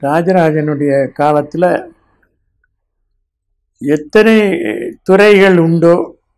ராஜராஜனுடைய காலத்தில் எத்தனை துறைகள் உண்டோ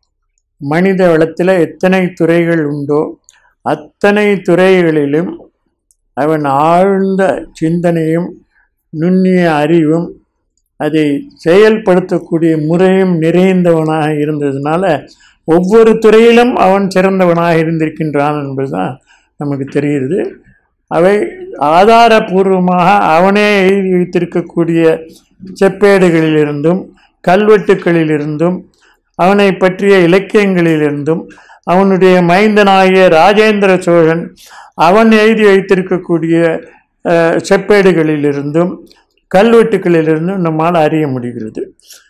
மனித வளத்தில் எத்தனை துறைகள் உண்டோ அத்தனை துறைகளிலும் அவன் ஆழ்ந்த சிந்தனையும் நுண்ணிய அறிவும் அதை செயல்படுத்தக்கூடிய முறையும் நிறைந்தவனாக இருந்ததுனால ஒவ்வொரு துறையிலும் அவன் சிறந்தவனாக இருந்திருக்கின்றான் என்பதுதான் நமக்கு தெரிகிறது அவை ஆதாரபூர்வமாக அவனே எழுதி வைத்திருக்கக்கூடிய செப்பேடுகளிலிருந்தும் கல்வெட்டுக்களிலிருந்தும் அவனை பற்றிய இலக்கியங்களிலிருந்தும் அவனுடைய மைந்தனாகிய ராஜேந்திர சோழன் அவன் எழுதி வைத்திருக்கக்கூடிய அஹ், செப்பேடுகளிலிருந்தும் கல்வெட்டுகளிலிருந்தும் நம்மால் அறிய முடிகிறது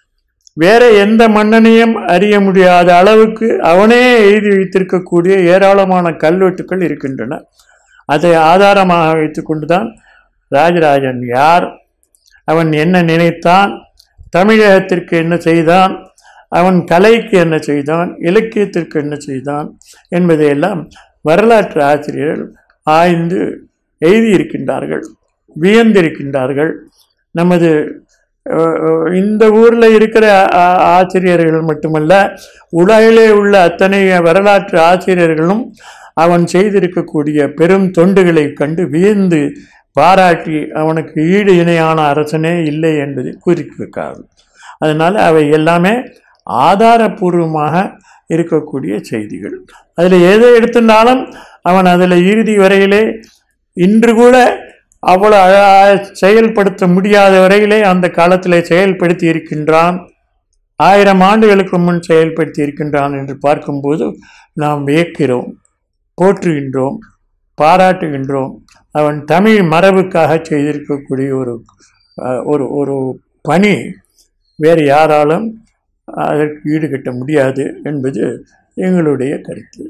வேற எந்த மன்னனையும் அறிய முடியாத அளவுக்கு அவனே எழுதி வைத்திருக்கக்கூடிய ஏராளமான கல்வெட்டுக்கள் இருக்கின்றன அதை ஆதாரமாக வைத்துக்கொண்டுதான் ராஜராஜன் யார் அவன் என்ன நினைத்தான் தமிழகத்திற்கு என்ன செய்தான் அவன் கலைக்கு என்ன செய்தான் இலக்கியத்திற்கு என்ன செய்தான் என்பதையெல்லாம் வரலாற்று ஆசிரியர்கள் ஆய்ந்து எழுதியிருக்கின்றார்கள் வியந்திருக்கின்றார்கள் நமது அஹ், அஹ், இந்த ஊரில் இருக்கிற ஆ- ஆசிரியர்கள் மட்டுமல்ல உலகிலே உள்ள அத்தனை வரலாற்று ஆசிரியர்களும் அவன் செய்திருக்கக்கூடிய பெரும் தொண்டுகளை கண்டு வியந்து பாராட்டி அவனுக்கு ஈடு இணையான அரசனே இல்லை என்பதை கூறியிருக்கார்கள் அதனால் அவை எல்லாமே ஆதாரபூர்வமாக இருக்கக்கூடிய செய்திகள் அதில் எதை எடுத்திருந்தாலும் அவன் அதில் இறுதி வரையிலே இன்று கூட அவ்வளோ அழ- செயல்படுத்த முடியாத வரையிலே அந்த காலத்தில் செயல்படுத்தி இருக்கின்றான் ஆயிரம் ஆண்டுகளுக்கு முன் செயல்படுத்தி இருக்கின்றான் என்று பார்க்கும்போது நாம் வியக்கிறோம் போற்றுகின்றோம் பாராட்டுகின்றோம் அவன் தமிழ் மரபுக்காக செய்திருக்கக்கூடிய ஒரு அஹ், ஒரு ஒரு பணி வேறு யாராலும் அதற்கு ஈடுகட்ட முடியாது என்பது எங்களுடைய கருத்து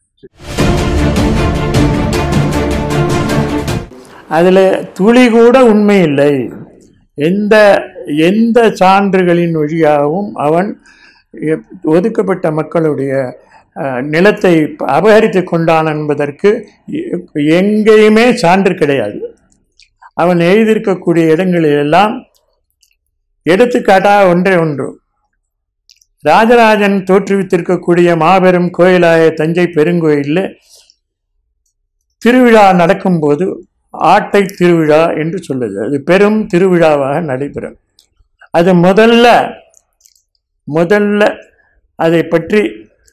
அதில் துளி கூட உண்மை இல்லை எந்த எந்த சான்றுகளின் வழியாகவும் அவன் எ- ஒதுக்கப்பட்ட மக்களுடைய அஹ், நிலத்தை அபகரித்து கொண்டான் என்பதற்கு எ- எங்கேயுமே சான்று கிடையாது அவன் எழுதியிருக்கக்கூடிய இடங்களிலெல்லாம் எடுத்துக்காட்டாக ஒன்றே ஒன்று ராஜராஜன் தோற்றுவித்திருக்கக்கூடிய மாபெரும் கோயிலாய தஞ்சை பெருங்கோயிலில் திருவிழா நடக்கும்போது ஆட்டை திருவிழா என்று சொல்லுது அது பெரும் திருவிழாவாக நடைபெறும் அது முதல்ல முதல்ல அதை பற்றி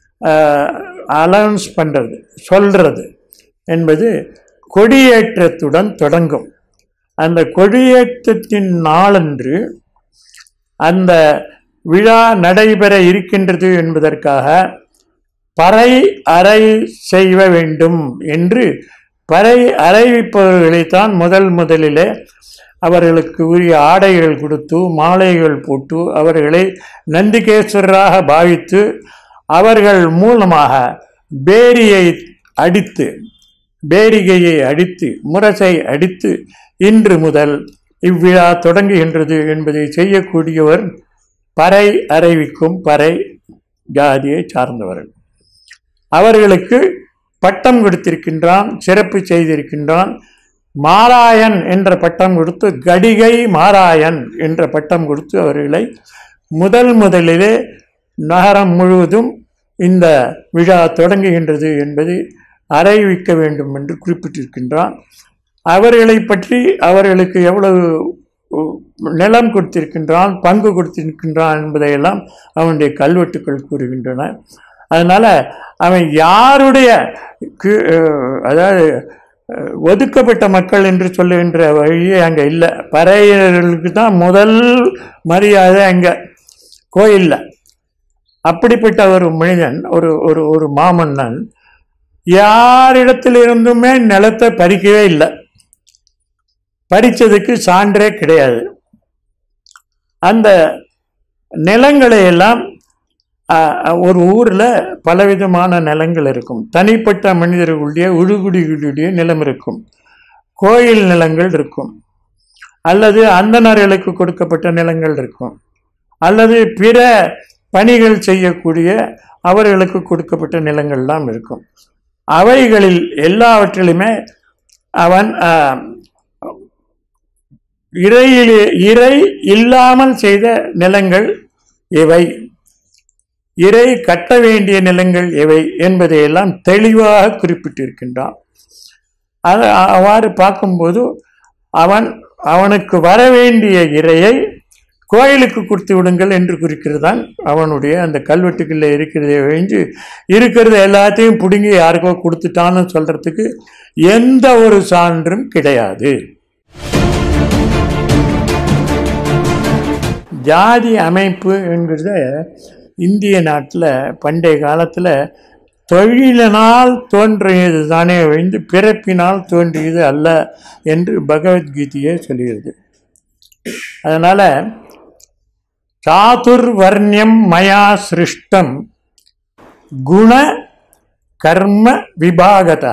அலௌன்ஸ் பண்ணுறது சொல்கிறது என்பது கொடியேற்றத்துடன் தொடங்கும் அந்த கொடியேற்றத்தின் நாளன்று அந்த விழா நடைபெற இருக்கின்றது என்பதற்காக பறை அறை செய்ய வேண்டும் என்று பறை அறைவிப்பவர்களைத்தான் முதல் முதலிலே அவர்களுக்கு உரிய ஆடைகள் கொடுத்து மாலைகள் போட்டு அவர்களை நந்திகேஸ்வரராக பாவித்து அவர்கள் மூலமாக பேரியை அடித்து பேரிகையை அடித்து முரசை அடித்து இன்று முதல் இவ்விழா தொடங்குகின்றது என்பதை செய்யக்கூடியவர் பறை அறிவிக்கும் பறை ஜாதியை சார்ந்தவர்கள் அவர்களுக்கு பட்டம் கொடுத்திருக்கின்றான் சிறப்பு செய்திருக்கின்றான் மாராயன் என்ற பட்டம் கொடுத்து கடிகை மாராயன் என்ற பட்டம் கொடுத்து அவர்களை முதல் முதலிலே நகரம் முழுவதும் இந்த விழா தொடங்குகின்றது என்பதை அறிவிக்க வேண்டும் என்று குறிப்பிட்டிருக்கின்றான் அவர்களை பற்றி அவர்களுக்கு எவ்வளவு உ- நிலம் கொடுத்திருக்கின்றான் பங்கு கொடுத்திருக்கின்றான் என்பதையெல்லாம் அவனுடைய கல்வெட்டுக்கள் கூறுகின்றன அதனால அவன் யாருடைய கீ- அஹ் அதாவது அஹ், ஒதுக்கப்பட்ட மக்கள் என்று சொல்லுகின்ற வழியே அங்கே இல்லை பறையர்களுக்கு தான் முதல் மரியாதை அங்கே கோயிலில் அப்படிப்பட்ட ஒரு மனிதன் ஒரு ஒரு ஒரு மாமன்னன் யாரிடத்திலிருந்துமே நிலத்தை பறிக்கவே இல்லை பறிச்சதுக்கு சான்றே கிடையாது அந்த நிலங்களை எல்லாம் அஹ், ஒரு ஊரில் பலவிதமான நிலங்கள் இருக்கும் தனிப்பட்ட மனிதர்களுடைய உழுகுடிகளுடைய நிலம் இருக்கும் கோயில் நிலங்கள் இருக்கும் அல்லது அந்தணர்களுக்கு கொடுக்கப்பட்ட நிலங்கள் இருக்கும் அல்லது பிற பணிகள் செய்யக்கூடிய அவர்களுக்கு கொடுக்கப்பட்ட நிலங்கள்லாம் இருக்கும் அவைகளில் எல்லாவற்றிலுமே அவன் ஆஹ், இறையிலே இறை இல்லாமல் செய்த நிலங்கள் எவை இறை கட்ட வேண்டிய நிலங்கள் எவை என்பதையெல்லாம் தெளிவாக குறிப்பிட்டிருக்கின்றான் அது அவ்வாறு பார்க்கும்போது அவன் அவனுக்கு வர வேண்டிய இறையை கோயிலுக்கு கொடுத்து விடுங்கள் என்று குறிக்கிறதான் அவனுடைய அந்த கல்வெட்டுகளில் இருக்கிறதை ஒழிஞ்சு இருக்கிறத எல்லாத்தையும் பிடுங்கி யாருக்கோ கொடுத்துட்டான்னு சொல்றதுக்கு எந்த ஒரு சான்றும் கிடையாது ஜாதி அமைப்பு என்கிறத இந்திய நாட்டில் பண்டைய காலத்தில் தொழிலினால் தோன்றியது தானே ஒழிந்து பிறப்பினால் தோன்றியது அல்ல என்று பகவத்கீதையே சொல்கிறது அதனால் சாதுர்வர்ணியம் மயா சிருஷ்டம் குண கர்ம விபாகதா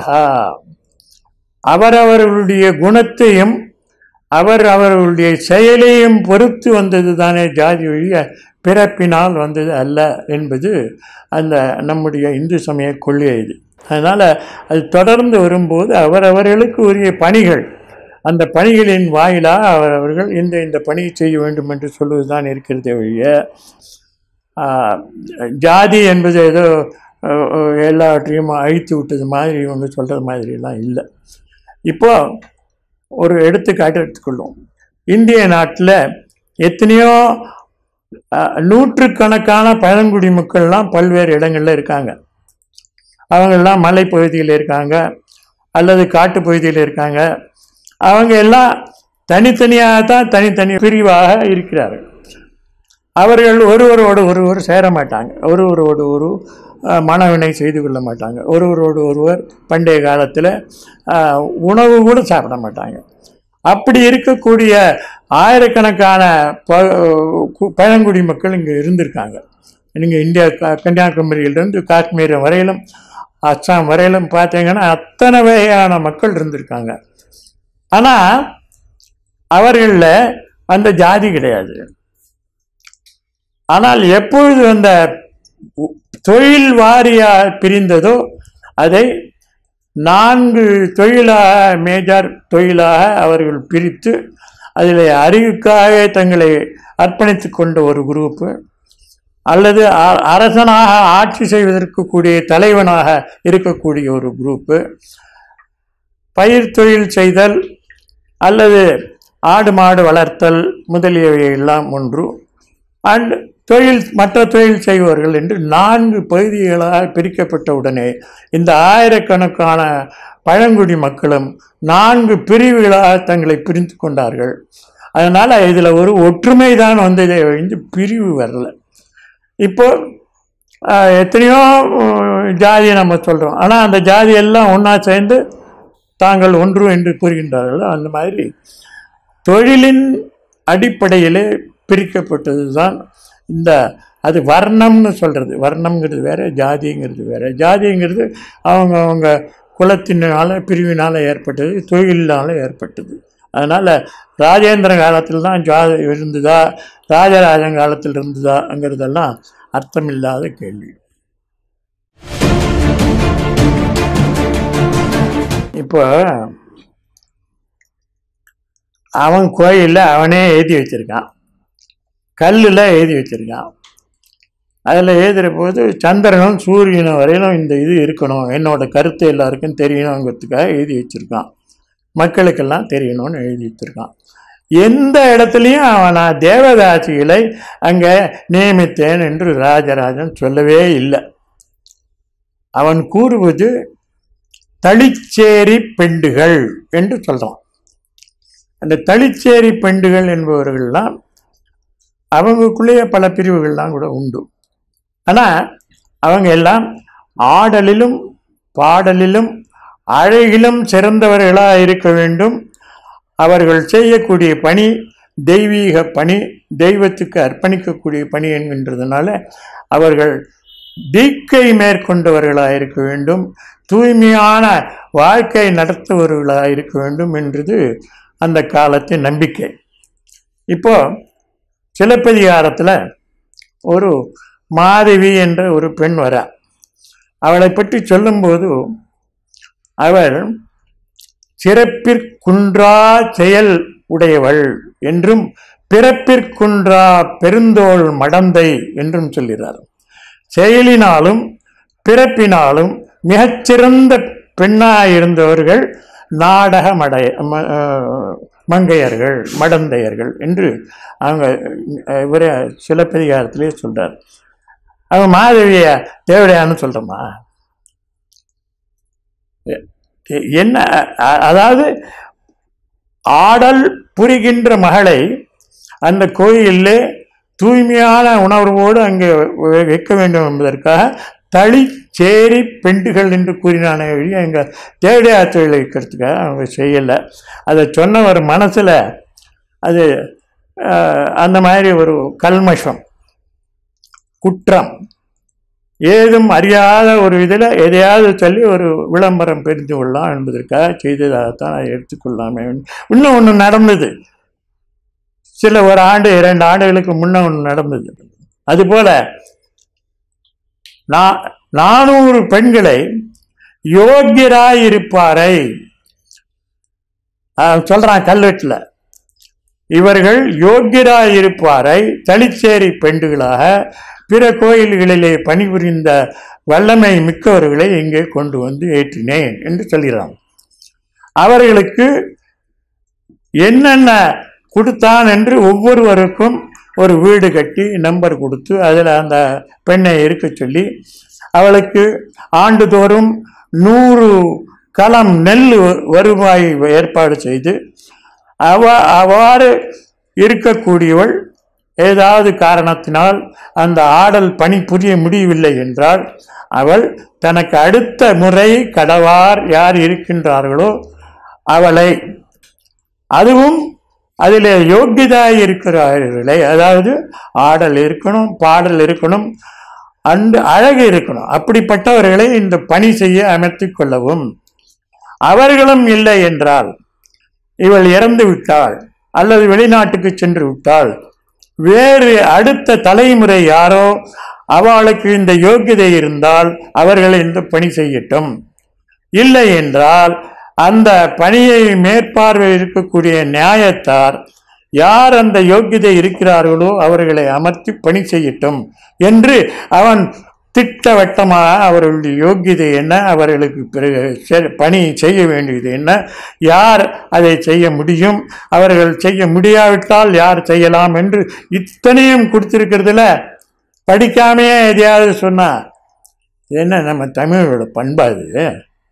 அவரவர்களுடைய குணத்தையும் அவர் அவர்களுடைய செயலையும் பொறுத்து வந்தது தானே ஜாதி வழிய பிறப்பினால் வந்தது அல்ல என்பது அந்த நம்முடைய இந்து சமய கொள்கை இது அதனால் அது தொடர்ந்து வரும்போது அவரவர்களுக்கு உரிய பணிகள் அந்த பணிகளின் வாயிலாக அவரவர்கள் இந்த இந்த பணியை செய்ய வேண்டும் என்று சொல்வது தான் இருக்கிறதே ஒழிய ஆஹ், ஜாதி என்பது ஏதோ அஹ், அஹ், எல்லாவற்றையும் அழித்து விட்டது மாதிரி இவங்க சொல்கிறது மாதிரிலாம் இல்லை இப்போ ஒரு எடுத்துக்காட்டு எடுத்துக்கொள்வோம் இந்திய நாட்டில் எத்தனையோ அஹ், நூற்றுக்கணக்கான பழங்குடி மக்கள்லாம் பல்வேறு இடங்களில் இருக்காங்க அவங்கெல்லாம் மலைப்பகுதியில் இருக்காங்க அல்லது காட்டு பகுதியில் இருக்காங்க அவங்க எல்லாம் தனித்தனியாக தான் தனித்தனி பிரிவாக இருக்கிறார்கள் அவர்கள் ஒருவரோடு ஒருவர் சேர மாட்டாங்க ஒருவரோடு ஒரு அஹ், மனவினை செய்து கொள்ள மாட்டாங்க ஒருவரோடு ஒருவர் பண்டைய காலத்தில் அஹ், உணவு கூட சாப்பிட மாட்டாங்க அப்படி இருக்கக்கூடிய ஆயிரக்கணக்கான ப கு- பழங்குடி மக்கள் இங்கே இருந்திருக்காங்க நீங்கள் இந்தியா க- கன்னியாகுமரியிலிருந்து காஷ்மீர் வரையிலும் அஸ்ஸாம் வரையிலும் பார்த்தீங்கன்னா அத்தனை வகையான மக்கள் இருந்திருக்காங்க ஆனால் அவர்களில் அந்த ஜாதி கிடையாது ஆனால் எப்பொழுது அந்த உ- தொழில் வாரியாக பிரிந்ததோ அதை நான்கு தொழிலாக மேஜர் தொழிலாக அவர்கள் பிரித்து அதில் அறிவுக்காக தங்களை அர்ப்பணித்து கொண்ட ஒரு குரூப்பு அல்லது அ- அரசனாக ஆட்சி செய்வதற்கு கூடிய தலைவனாக இருக்கக்கூடிய ஒரு குரூப்பு பயிர் தொழில் செய்தல் அல்லது ஆடு மாடு வளர்த்தல் முதலியவை எல்லாம் ஒன்று அண்ட் தொழில் மற்ற தொழில் செய்பவர்கள் என்று நான்கு பகுதிகளாக பிரிக்கப்பட்ட உடனே இந்த ஆயிரக்கணக்கான பழங்குடி மக்களும் நான்கு பிரிவுகளாக தங்களை பிரிந்து கொண்டார்கள் அதனால் இதில் ஒரு ஒற்றுமை தான் வந்ததே ஒழிந்து பிரிவு வரல இப்போ ஆஹ், எத்தனையோ உம், ஜாதியை நம்ம சொல்கிறோம் ஆனால் அந்த ஜாதி எல்லாம் ஒன்றா சேர்ந்து தாங்கள் ஒன்று என்று கூறுகின்றார்கள் அந்த மாதிரி தொழிலின் அடிப்படையிலே பிரிக்கப்பட்டது தான் இந்த அது வர்ணம்னு சொல்கிறது வர்ணம்ங்கிறது வேற ஜாதிங்கிறது வேற ஜாதிங்கிறது அவங்க அவங்க குலத்தினால பிரிவினால் ஏற்பட்டது தொழிலினால் ஏற்பட்டது அதனால் ராஜேந்திர காலத்தில் தான் ஜாதி இருந்ததா ராஜராஜன் காலத்தில் இருந்ததாங்கிறதெல்லாம் அர்த்தமில்லாத கேள்வி இப்போ அவன் கோயிலில் அவனே எழுதி வச்சிருக்கான் கல்லில் எழுதி வச்சிருக்கான் அதில் எழுதுகிற போது சந்திரனும் சூரியனும் வரையிலும் இந்த இது இருக்கணும் என்னோட கருத்து எல்லாருக்கும் தெரியணுங்கிறதுக்காக எழுதி வச்சிருக்கான் மக்களுக்கெல்லாம் தெரியணும்னு எழுதி வச்சிருக்கான் எந்த இடத்துலையும் அவன் நான் தேவதாசிகளை அங்கே நியமித்தேன் என்று ராஜராஜன் சொல்லவே இல்லை அவன் கூறுவது தளிச்சேரி பெண்டுகள் என்று சொல்கிறான் அந்த தளிச்சேரி பெண்டுகள் என்பவர்கள்லாம் அவங்களுக்குள்ளேயே பல பிரிவுகள்லாம் கூட உண்டு ஆனால் அவங்க எல்லாம் ஆடலிலும் பாடலிலும் அழகிலும் சிறந்தவர்களாக இருக்க வேண்டும் அவர்கள் செய்யக்கூடிய பணி தெய்வீக பணி தெய்வத்துக்கு அர்ப்பணிக்கக்கூடிய பணி என்கின்றதுனால அவர்கள் தீக்கை மேற்கொண்டவர்களாக இருக்க வேண்டும் தூய்மையான வாழ்க்கை நடத்துபவர்களாக இருக்க வேண்டும் என்றது அந்த காலத்தின் நம்பிக்கை இப்போ சிலப்பதிகாரத்தில் ஒரு மாதவி என்ற ஒரு பெண் வரா அவளை பற்றி சொல்லும்போது அவள் சிறப்பிற்குன்றா செயல் உடையவள் என்றும் பிறப்பிற்குன்றா பெருந்தோள் மடந்தை என்றும் சொல்கிறார் செயலினாலும் பிறப்பினாலும் மிகச்சிறந்த பெண்ணாயிருந்தவர்கள் நாடக மடைய ம- அஹ் மங்கையர்கள் மடந்தையர்கள் என்று அவங்க அஹ், இவரே சிலப்பதிகாரத்திலே சொல்றார் அவங்க மாதவிய தேவடையான்னு சொல்றோமா எ- என்ன அ- அதாவது ஆடல் புரிகின்ற மகளை அந்த கோயிலிலே தூய்மையான உணர்வோடு அங்கே வெ- வைக்க வேண்டும் என்பதற்காக தளி சேரி பெண்டுகள் என்று கூறினானே வழி எங்கள் தேவடையா தொழிலை வைக்கிறதுக்காக அவங்க செய்யலை அதை சொன்னவர் மனசில் அது அஹ், அந்த மாதிரி ஒரு கல்மஷம் குற்றம் ஏதும் அறியாத ஒரு இதில் எதையாவது சொல்லி ஒரு விளம்பரம் தெரிந்து கொள்ளலாம் என்பதற்காக செய்ததாகத்தான் அதை எடுத்துக்கொள்ளாமே இன்னும் ஒன்று நடந்தது சில ஒரு ஆண்டு இரண்டு ஆண்டுகளுக்கு முன்ன ஒன்று நடந்தது அதுபோல நா- நானூறு பெண்களை யோக்கியராய் இருப்பாரை ஆஹ், சொல்றான் கல்வெட்டில் இவர்கள் யோக்கியராய் இருப்பாரை தளிச்சேரி பெண்டுகளாக பிற கோயில்களிலே பணிபுரிந்த வல்லமை மிக்கவர்களை இங்கே கொண்டு வந்து ஏற்றினேன் என்று சொல்கிறான் அவர்களுக்கு என்னென்ன கொடுத்தான் என்று ஒவ்வொருவருக்கும் ஒரு வீடு கட்டி நம்பர் கொடுத்து அதில் அந்த பெண்ணை இருக்க சொல்லி அவளுக்கு ஆண்டுதோறும் நூறு களம் நெல் வருவாய் ஏற்பாடு செய்து அவ அவ்வாறு இருக்கக்கூடியவள் ஏதாவது காரணத்தினால் அந்த ஆடல் பணி புரிய முடியவில்லை என்றால் அவள் தனக்கு அடுத்த முறை கடவார் யார் இருக்கின்றார்களோ அவளை அதுவும் அதில் யோக்கியதாய் இருக்கிறார்களே அதாவது ஆடல் இருக்கணும் பாடல் இருக்கணும் அண்டு அழகு இருக்கணும் அப்படிப்பட்டவர்களை இந்த பணி செய்ய அமைத்துக் கொள்ளவும் அவர்களும் இல்லை என்றால் இவள் இறந்து விட்டாள் அல்லது வெளிநாட்டுக்கு சென்று விட்டாள் வேறு அடுத்த தலைமுறை யாரோ அவளுக்கு இந்த யோக்கியதை இருந்தால் அவர்கள் இந்த பணி செய்யட்டும் இல்லை என்றால் அந்த பணியை மேற்பார்வை இருக்கக்கூடிய நியாயத்தார் யார் அந்த யோக்கியதை இருக்கிறார்களோ அவர்களை அமர்த்தி பணி செய்யட்டும் என்று அவன் திட்டவட்டமாக அவர்களுடைய யோக்கியதை என்ன அவர்களுக்கு பிறகு செ- பணி செய்ய வேண்டியது என்ன யார் அதை செய்ய முடியும் அவர்கள் செய்ய முடியாவிட்டால் யார் செய்யலாம் என்று இத்தனையும் கொடுத்திருக்கிறதுல படிக்காமையே எதையாவது சொன்னா என்ன நம்ம தமிழோட பண்பா இது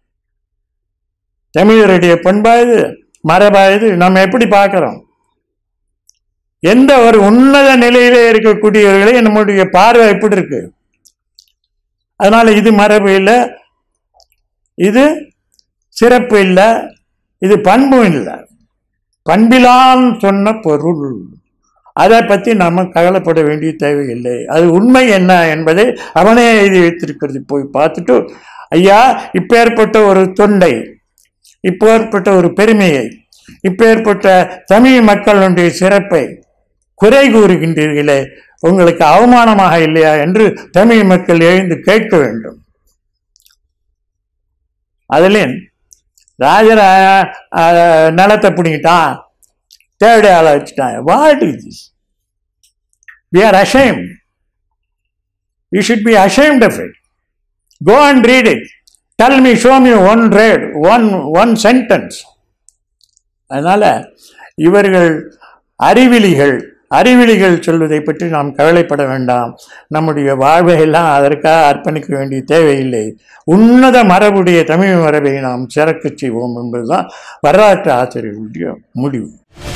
தமிழருடைய பண்பா இது மரபா இது நம்ம எப்படி பார்க்கிறோம் எந்த ஒரு உன்னத நிலையிலே இருக்கக்கூடியவர்களே நம்முடைய பார்வை எப்படி இருக்கு அதனால இது மரபு இல்லை இது சிறப்பு இல்லை இது பண்பும் இல்லை பண்பிலான் சொன்ன பொருள் அதை பற்றி நம்ம கவலைப்பட வேண்டிய தேவையில்லை அது உண்மை என்ன என்பதை அவனே எழுதி வைத்திருக்கிறது போய் பார்த்துட்டு ஐயா இப்பேற்பட்ட ஒரு தொண்டை இப்பேற்பட்ட ஒரு பெருமையை இப்பேற்பட்ட தமிழ் மக்களுடைய சிறப்பை குறை கூறுகின்றீர்களே உங்களுக்கு அவமானமாக இல்லையா என்று தமிழ் மக்கள் எழுந்து கேட்க வேண்டும் அதுலேயும் ராஜர அஹ், நிலத்தை பிடிங்கிட்டான் தேவடைய ஆளை வச்சுட்டான் what is this we are ashamed you should be ashamed of it go and read it tell me show me one rate one one sentence அதனால இவர்கள் அறிவிலிகள் அறிவிலிகள் சொல்வதை பற்றி நாம் கவலைப்பட வேண்டாம் நம்முடைய வாழ்வை எல்லாம் அதற்காக அர்ப்பணிக்க வேண்டிய தேவையில்லை உன்னத மரபுடைய தமிழ் மரபை நாம் சிறக்கச் செய்வோம் என்பதுதான் வரலாற்று ஆசிரியர்களுடைய முடிவு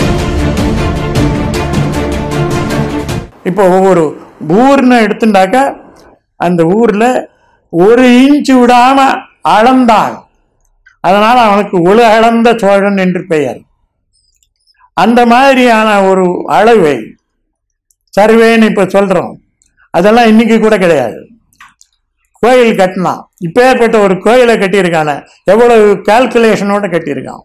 இப்போ ஒவ்வொரு ஊர்னு எடுத்துட்டாக்கா அந்த ஊர்ல ஒரு இன்ச்சு விடாம அளந்தான் அதனால் அவனுக்கு உலக அளந்த சோழன் என்று பெயர் அந்த மாதிரியான ஒரு அளவை சர்வேன்னு இப்போ சொல்கிறோம் அதெல்லாம் இன்னைக்கு கூட கிடையாது கோயில் கட்டினான் இப்பேற்பட்ட ஒரு கோயிலை கட்டியிருக்கானே எவ்வளவு கால்குலேஷனோட கட்டியிருக்கான்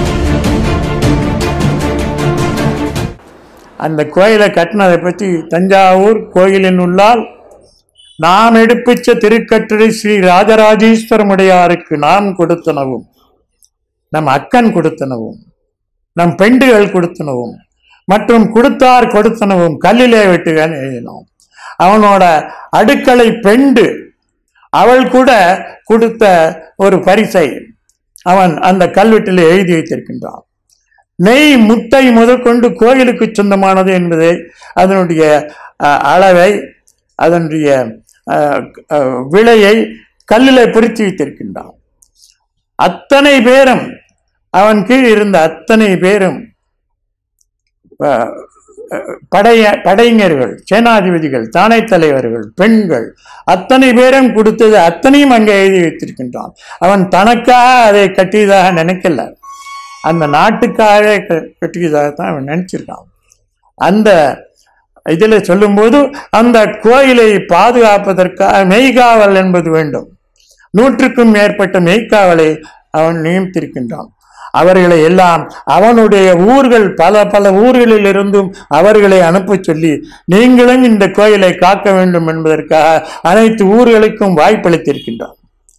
அந்த கோயிலை கட்டினதை பற்றி தஞ்சாவூர் கோயிலின் உள்ளால் நாம் எடுப்பிச்ச திருக்கட்டுரை ஸ்ரீ ராஜராஜேஸ்வரமுடையாருக்கு நாம் கொடுத்தனவும் நம் அக்கன் கொடுத்தனவும் நம் பெண்டுகள் கொடுத்தனவும் மற்றும் கொடுத்தார் கொடுத்தனவும் கல்லிலே வெட்டுகன்னு எழுதினோம் அவனோட அடுக்களை பெண்டு அவள் கூட கொடுத்த ஒரு பரிசை அவன் அந்த கல்வெட்டில் எழுதி வைத்திருக்கின்றான் நெய் முட்டை முதற்கொண்டு கோயிலுக்கு சொந்தமானது என்பதை அதனுடைய அஹ், அளவை அதனுடைய அஹ், அஹ், விலையை கல்லில் பொருத்தி வைத்திருக்கின்றான் அத்தனை பேரும் அவன் கீழ் இருந்த அத்தனை பேரும் அஹ், அஹ், படைய படைஞர்கள் சேனாதிபதிகள் தானை தலைவர்கள் பெண்கள் அத்தனை பேரும் கொடுத்தது அத்தனையும் அங்கே எழுதி வைத்திருக்கின்றான் அவன் தனக்காக அதை கட்டியதாக நினைக்கல அந்த நாட்டுக்காக க- கட்டியதாகத்தான் அவன் நினைச்சிருக்கான் அந்த இதில் சொல்லும்போது அந்த கோயிலை பாதுகாப்பதற்காக மெய்காவல் என்பது வேண்டும் நூற்றுக்கும் மேற்பட்ட மெய்க்காவலை அவன் நியமித்திருக்கின்றான் அவர்களை எல்லாம் அவனுடைய ஊர்கள் பல பல ஊர்களில் இருந்தும் அவர்களை அனுப்பச் சொல்லி நீங்களும் இந்த கோயிலை காக்க வேண்டும் என்பதற்காக அனைத்து ஊர்களுக்கும் வாய்ப்பளித்திருக்கின்றான்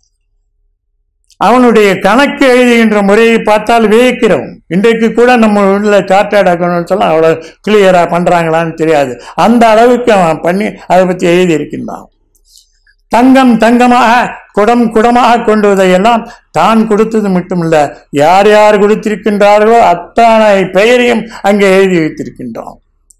அவனுடைய கணக்கு எழுதுகின்ற முறையை பார்த்தால் வியக்கிறோம் இன்றைக்கு கூட நம்ம உள்ள சார்ட்டர்ட் அக்கௌண்ட் எல்லாம் அவ்வளோ கிளியரா பண்றாங்களான்னு தெரியாது அந்த அளவுக்கு அவன் பண்ணி அதை பற்றி எழுதியிருக்கின்றான் தங்கம் தங்கமாக குடம் குடமாக கொண்டு வதையெல்லாம் தான் கொடுத்தது மட்டுமில்ல யார் யார் கொடுத்திருக்கின்றார்களோ அத்தனை பெயரையும் அங்கே எழுதி வைத்திருக்கின்றான்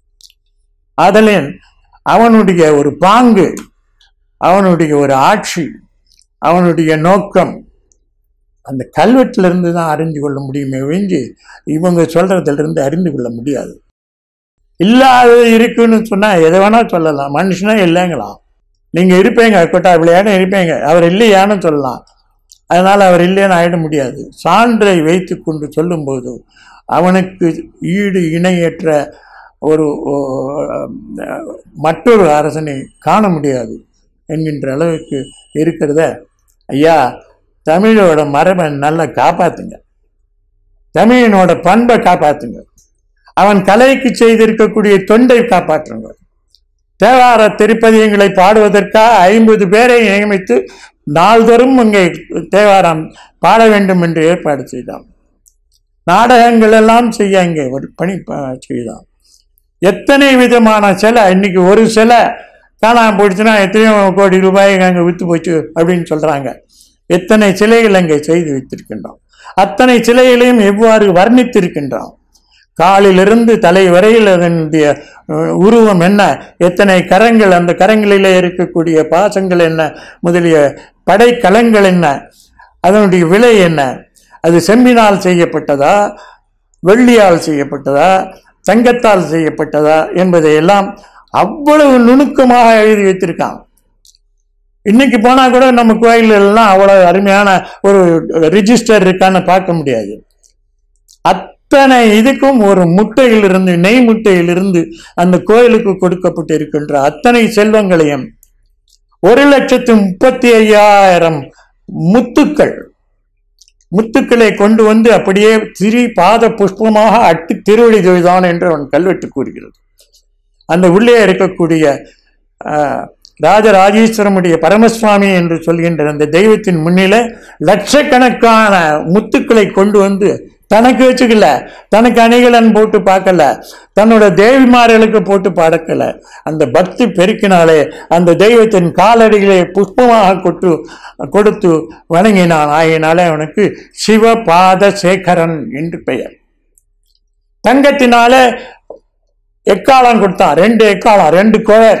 அதலின் அவனுடைய ஒரு பாங்கு அவனுடைய ஒரு ஆட்சி அவனுடைய நோக்கம் அந்த கல்வெட்டிலிருந்து தான் அறிந்து கொள்ள முடியுமே ஒழிஞ்சு இவங்க சொல்றதுல இருந்து அறிந்து கொள்ள முடியாது இல்லாதது இருக்குன்னு சொன்னா எதை வேணா சொல்லலாம் மனுஷனே இல்லைங்களாம் நீங்க இருப்பீங்க கொட்டா விளையாட இருப்பீங்க அவர் இல்லையான்னு சொல்லலாம் அதனால அவர் இல்லைன்னு ஆயிட முடியாது சான்றை வைத்து கொண்டு சொல்லும்போது அவனுக்கு ஈடு இணையற்ற ஒரு ஓ, அஹ், மற்றொரு அரசனை காண முடியாது என்கின்ற அளவுக்கு இருக்கிறத ஐயா தமிழோட மரபை நல்லா காப்பாத்துங்க தமிழனோட பண்பை காப்பாத்துங்க அவன் கலைக்கு செய்திருக்கக்கூடிய தொண்டை காப்பாற்றுங்க தேவார திருப்பதியங்களை பாடுவதற்காக ஐம்பது பேரை நியமித்து நாள்தோறும் இங்கே தேவாரம் பாட வேண்டும் என்று ஏற்பாடு செய்தான் நாடகங்கள் எல்லாம் செய்ய இங்கே ஒரு பணி ப- செய்தான் எத்தனை விதமான சிலை இன்னைக்கு ஒரு சிலை காணாம போயிடுச்சுன்னா எத்தனையோ கோடி ரூபாய் அங்கே வித்து போச்சு அப்படின்னு சொல்றாங்க எத்தனை சிலைகள் அங்கே செய்து வைத்திருக்கின்றோம் அத்தனை சிலைகளையும் எவ்வாறு வர்ணித்திருக்கின்றோம் காலிலிருந்து தலை வரையில் அதனுடைய அஹ், உருவம் என்ன எத்தனை கரங்கள் அந்த கரங்களிலே இருக்கக்கூடிய பாசங்கள் என்ன முதலிய படைக்கலங்கள் என்ன அதனுடைய விலை என்ன அது செம்பினால் செய்யப்பட்டதா வெள்ளியால் செய்யப்பட்டதா தங்கத்தால் செய்யப்பட்டதா என்பதை எல்லாம் அவ்வளவு நுணுக்கமாக எழுதி வைத்திருக்கான் இன்னைக்கு போனா கூட நம்ம கோயில் எல்லாம் அவ்வளவு அருமையான ஒரு ரிஜிஸ்டர் இருக்கான்னு பார்க்க முடியாது அத்தனை இதுக்கும் ஒரு முட்டையிலிருந்து நெய் முட்டையிலிருந்து அந்த கோயிலுக்கு கொடுக்கப்பட்டு இருக்கின்ற அத்தனை செல்வங்களையும் ஒரு லட்சத்து முப்பத்தி ஐயாயிரம் முத்துக்கள் முத்துக்களை கொண்டு வந்து அப்படியே திரி பாத புஷ்பமாக அட்டி திருவடி தொழுதான் என்று அவன் கல்வெட்டு கூறுகிறது அந்த உள்ளே இருக்கக்கூடிய ஆஹ், ராஜராஜேஸ்வரமுடைய பரமசுவாமி என்று சொல்கின்ற அந்த தெய்வத்தின் முன்னில லட்சக்கணக்கான முத்துக்களை கொண்டு வந்து தனக்கு வச்சுக்கல தனக்கு அணிகலன் போட்டு பார்க்கல தன்னோட தேவிமார்களுக்கு போட்டு பார்க்கல அந்த பக்தி பெருக்கினாலே அந்த தெய்வத்தின் காலடிகளை புஷ்பமாக கொட்டு கொடுத்து வணங்கினான் ஆகினாலே அவனுக்கு சிவபாத சேகரன் என்று பெயர் தங்கத்தினால எக்காலம் கொடுத்தான் ரெண்டு எக்காலம் ரெண்டு குழர்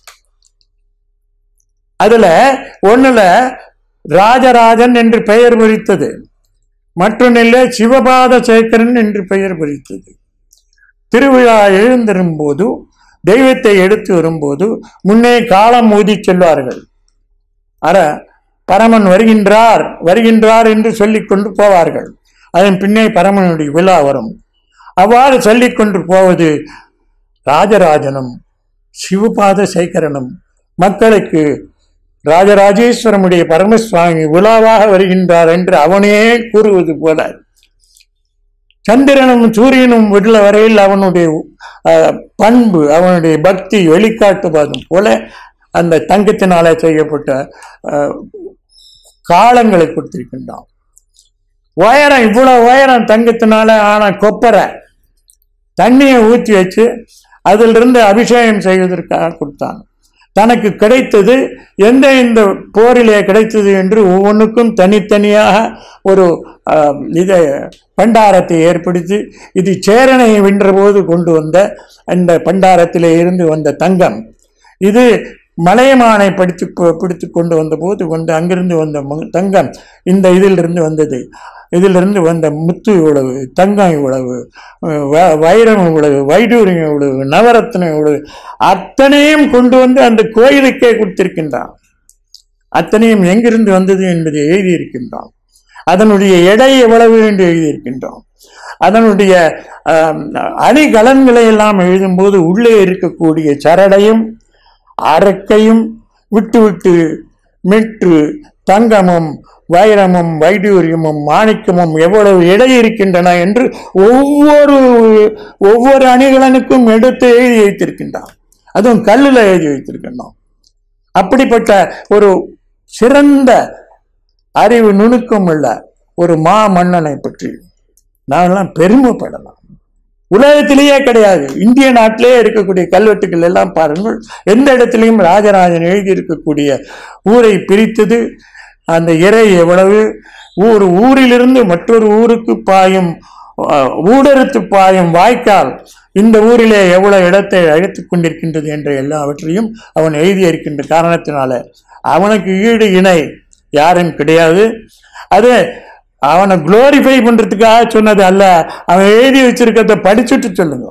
அதுல ஒண்ணுல ராஜராஜன் என்று பெயர் பொறித்தது மற்றொன்னில் சிவபாத சேகரன் என்று பெயர் பொறித்தது திருவிழா எழுந்திரும் போது தெய்வத்தை எடுத்து வரும்போது முன்னே காலம் ஊதி செல்வார்கள் அற பரமன் வருகின்றார் வருகின்றார் என்று சொல்லிக் கொண்டு போவார்கள் அதன் பின்னே பரமனுடைய விழா வரும் அவ்வாறு சொல்லிக் கொண்டு போவது ராஜராஜனும் சிவபாத சேகரனும் மக்களுக்கு ராஜராஜேஸ்வரமுடைய பரமசுவாமி விழாவாக வருகின்றார் என்று அவனே கூறுவது போல சந்திரனும் சூரியனும் உள்ள வரையில் அவனுடைய அஹ், பண்பு அவனுடைய பக்தி வெளிக்காட்டுவதும் போல அந்த தங்கத்தினாலே செய்யப்பட்ட அஹ், காலங்களை கொடுத்திருக்கின்றான் உயரம் இவ்வளவு உயரம் தங்கத்தினால ஆன கொப்பரை தண்ணியை ஊற்றி வச்சு அதிலிருந்து அபிஷேகம் செய்வதற்காக கொடுத்தான் தனக்கு கிடைத்தது எந்த இந்த போரிலே கிடைத்தது என்று ஒவ்வொன்றுக்கும் தனித்தனியாக ஒரு ஆஹ், இதை பண்டாரத்தை ஏற்படுத்தி இது சேரனை வென்றபோது கொண்டு வந்த அந்த பண்டாரத்திலே இருந்து வந்த தங்கம் இது மலையமானை படித்து பிடித்து கொண்டு வந்தபோது வந்து அங்கிருந்து வந்த மு- தங்கம் இந்த இதிலிருந்து வந்தது இதிலிருந்து வந்த முத்து இவ்வளவு தங்கம் இவ்வளவு வ- வைரம் இவ்வளவு வைடூரியம் இவ்வளவு நவரத்னம் இவ்வளவு அத்தனையும் கொண்டு வந்து அந்த கோயிலுக்கே கொடுத்திருக்கின்றான் அத்தனையும் எங்கிருந்து வந்தது என்பதை எழுதியிருக்கின்றான் அதனுடைய எடை எவ்வளவு என்று எழுதியிருக்கின்றோம் அதனுடைய ஆம், அணிகலன்களை எல்லாம் எழுதும்போது உள்ளே இருக்கக்கூடிய சரடையும் அரக்கையும் விட்டு விட்டு மீட்டு தங்கமும் வைரமும் வைடூரியமும் மாணிக்கமும் எவ்வளவு எடை இருக்கின்றன என்று ஒவ்வொரு ஒவ்வொரு அணிகலனுக்கும் எடுத்து எழுதி வைத்திருக்கின்றான் அதுவும் கல்லில் எழுதி வைத்திருக்கின்றோம் அப்படிப்பட்ட ஒரு சிறந்த அறிவு நுணுக்கம் உள்ள ஒரு மா மன்னனை பற்றி நாமெல்லாம் பெருமைப்படலாம் உலகத்திலேயே கிடையாது இந்திய நாட்டிலே இருக்கக்கூடிய கல்வெட்டுகள் எல்லாம் பாருங்கள் எந்த இடத்திலையும் ராஜராஜன் எழுதியிருக்கக்கூடிய ஊரை பிரித்தது அந்த இறை எவ்வளவு ஊர் ஊரிலிருந்து மற்றொரு ஊருக்கு பாயும் அஹ், ஊடறுத்து பாயும் வாய்க்கால் இந்த ஊரிலே எவ்வளவு இடத்தை அழைத்துக் கொண்டிருக்கின்றது என்ற எல்லாவற்றையும் அவன் எழுதியிருக்கின்ற காரணத்தினால அவனுக்கு ஈடு இணை யாரும் கிடையாது அது அவனை குளோரிஃபை பண்றதுக்காக சொன்னது அல்ல அவன் எழுதி வச்சிருக்கிறத படிச்சுட்டு சொல்லுங்க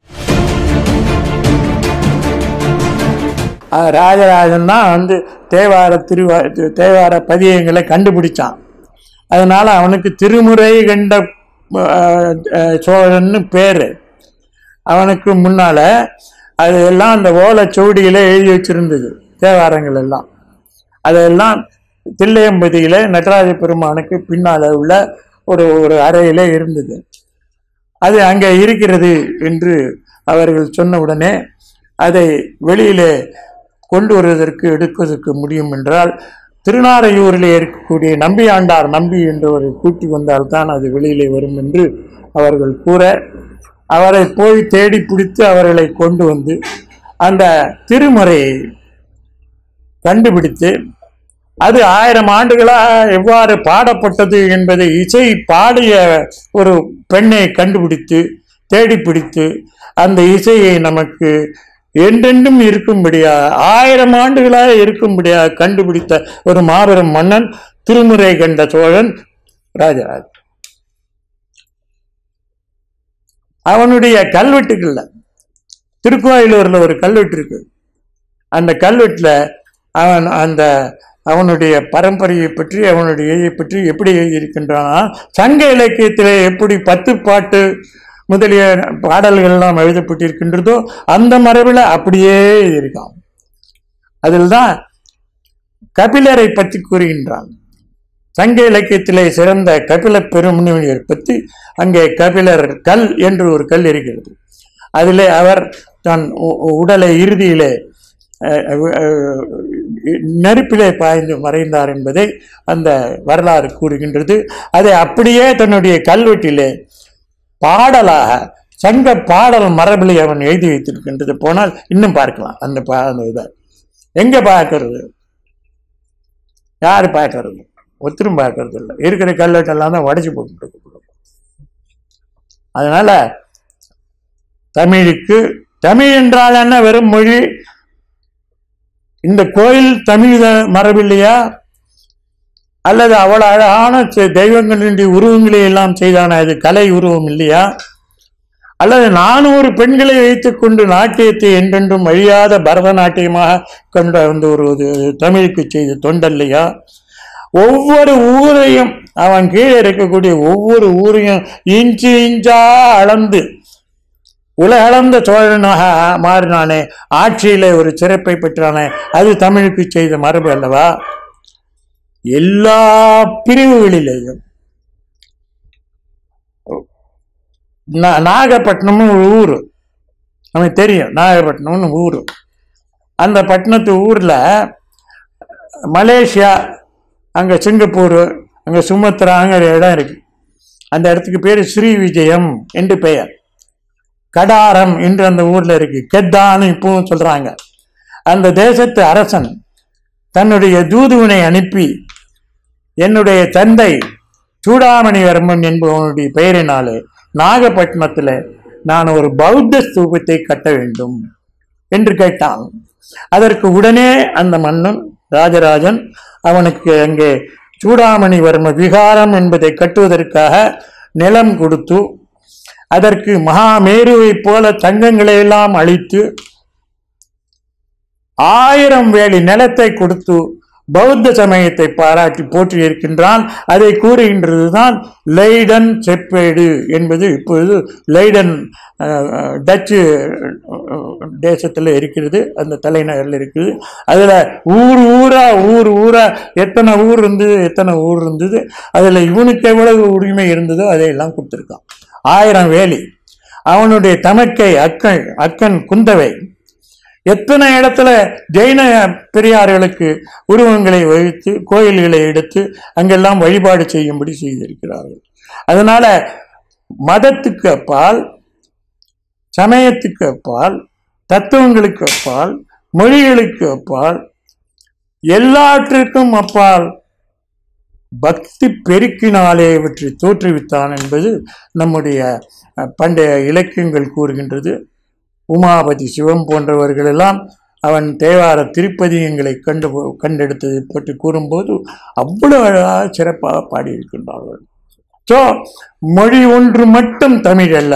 அஹ் ராஜராஜன் தான் வந்து தேவார திருவா தேவார பதியங்களை கண்டுபிடிச்சான் அதனால அவனுக்கு திருமுறை கண்ட அஹ், அஹ், சோழன்னு பேர் அவனுக்கு முன்னால அது எல்லாம் அந்த ஓலைச்சுவடியில எழுதி வச்சிருந்தது தேவாரங்கள் எல்லாம் அதெல்லாம் தில்லையம்பதியில நடராஜ பெருமானுக்கு பின்னால உள்ள ஒரு ஒரு அறையில இருந்தது அது அங்கே இருக்கிறது என்று அவர்கள் சொன்ன உடனே அதை வெளியிலே கொண்டு வருவதற்கு எடுப்பதற்கு முடியும் என்றால் திருநாரையூரிலே இருக்கக்கூடிய நம்பி ஆண்டார் நம்பி என்றவரை கூட்டி வந்தால்தான் அது வெளியிலே வரும் என்று அவர்கள் கூற அவரை போய் தேடி பிடித்து அவர்களை கொண்டு வந்து அந்த திருமுறையை கண்டுபிடித்து அது ஆயிரம் ஆண்டுகளாக எவ்வாறு பாடப்பட்டது என்பதை இசை பாடிய ஒரு பெண்ணை கண்டுபிடித்து தேடி பிடித்து அந்த இசையை நமக்கு என்றென்றும் இருக்கும்படியா ஆயிரம் ஆண்டுகளாக இருக்கும்படியாக கண்டுபிடித்த ஒரு மாபெரும் மன்னன் திருமுறை கண்ட சோழன் ராஜராஜ அவனுடைய கல்வெட்டுகள்ல திருக்கோயிலூர்ல ஒரு கல்வெட்டு இருக்கு அந்த கல்வெட்டுல அவன் அந்த அவனுடைய பரம்பரையை பற்றி அவனுடைய இதை பற்றி எப்படி எழுதியிருக்கின்றானா சங்க இலக்கியத்திலே எப்படி பத்து பாட்டு முதலிய பாடல்கள் எல்லாம் எழுதப்பட்டிருக்கின்றதோ அந்த மரபில் அப்படியே எழுதியிருக்கான் அதில் தான் கபிலரை பற்றி கூறுகின்றான் சங்க இலக்கியத்திலே சிறந்த கபில பெருமுனிவர் பற்றி அங்கே கபிலர் கல் என்று ஒரு கல் இருக்கிறது அதிலே அவர் தன் உ- உ- உடலை இறுதியிலே அஹ், அஹ், நெருப்பிலே பாய்ந்து மறைந்தார் என்பதை அந்த வரலாறு கூறுகின்றது அதை அப்படியே தன்னுடைய கல்வெட்டிலே பாடலாக சங்க பாடல் மரபிலே அவன் எழுதி வைத்திருக்கின்றது போனால் இன்னும் பார்க்கலாம் அந்த பா அந்த இதை எங்க பார்க்கறது யார் பார்க்கறது ஒருத்தரும் பார்க்கறது இல்லை இருக்கிற கல்வெட்டெல்லாம் தான் உடச்சி போட்டு அதனால தமிழுக்கு தமிழ் என்றால் என்ன வெறும் மொழி இந்த கோயில் தமிழ் த- மரபில்லையா அல்லது அவ்வளவு அழகான செ- தெய்வங்களினுடைய உருவங்களை எல்லாம் செய்தான அது கலை உருவம் இல்லையா அல்லது நானூறு பெண்களை வைத்துக்கொண்டு நாட்டியத்தை என்றென்றும் அழியாத பரதநாட்டியமாக கொண்ட அந்த ஒரு இது தமிழுக்கு செய்த தொண்டல்லையா ஒவ்வொரு ஊரையும் அவன் கீழே இருக்கக்கூடிய ஒவ்வொரு ஊரையும் இன்ச்சு இன்ச்சா அளந்து உலகளந்த சோழனாக மாறினானே ஆட்சியிலே ஒரு சிறப்பை பெற்றானே அது தமிழுக்கு செய்த மரபு அல்லவா எல்லா பிரிவுகளிலேயும் நா- நாகப்பட்டினமும் ஒரு ஊர் நமக்கு தெரியும் நாகப்பட்டினம்னு ஊர் அந்த பட்டணத்து ஊரில் மலேசியா அங்கே சிங்கப்பூர் அங்கே சுமத்ராங்கிற இடம் இருக்கு அந்த இடத்துக்கு பேர் ஸ்ரீ விஜயம் என்று பெயர் கடாரம் என்று அந்த ஊர்ல இருக்கு கெத்தான்னு இப்பவும் சொல்றாங்க அந்த தேசத்து அரசன் தன்னுடைய தூதுவனை அனுப்பி என்னுடைய தந்தை சூடாமணிவர்மன் என்பவனுடைய பெயரினாலே நாகப்பட்டினத்தில் நான் ஒரு பௌத்த ஸ்தூபத்தை கட்ட வேண்டும் என்று கேட்டான் அதற்கு உடனே அந்த மன்னன் ராஜராஜன் அவனுக்கு அங்கே சூடாமணிவர்ம விகாரம் என்பதை கட்டுவதற்காக நிலம் கொடுத்து அதற்கு மகாமேருவைப் போல தங்கங்களை எல்லாம் அளித்து ஆயிரம் வேலி நிலத்தை கொடுத்து பௌத்த சமயத்தை பாராட்டி போற்றி இருக்கின்றான் அதை கூறுகின்றதுதான் லைடன் செப்பேடு என்பது இப்பொழுது லைடன் அஹ், அஹ், டச்சு தேசத்தில் இருக்கிறது அந்த தலைநகரில் இருக்குது அதில் ஊர் ஊரா ஊர் ஊரா எத்தனை ஊர் இருந்தது எத்தனை ஊர் இருந்தது அதில் இவனுக்கு எவ்வளவு உரிமை இருந்ததோ அதையெல்லாம் கொடுத்துருக்கான் ஆயிரம் வேலி அவனுடைய தமக்கை அக்கன் அக்கன் குந்தவை எத்தனை இடத்துல ஜெயின பெரியார்களுக்கு உருவங்களை வைத்து கோயில்களை எடுத்து அங்கெல்லாம் வழிபாடு செய்யும்படி செய்திருக்கிறார்கள் அதனால மதத்துக்கு அப்பால் சமயத்துக்கு அப்பால் தத்துவங்களுக்கு அப்பால் மொழிகளுக்கு அப்பால் எல்லாற்றிற்கும் அப்பால் பக்தி பெருக்கினாலே இவற்றை தோற்றுவித்தான் என்பது நம்முடைய அஹ், பண்டைய இலக்கியங்கள் கூறுகின்றது உமாபதி சிவம் போன்றவர்களெல்லாம் அவன் தேவார திருப்பதியங்களை கண்டு கண்டெடுத்ததை பற்றி கூறும்போது அவ்வளவு அழகாக சிறப்பாக பாடியிருக்கின்றார்கள் ஸோ மொழி ஒன்று மட்டும் தமிழ் அல்ல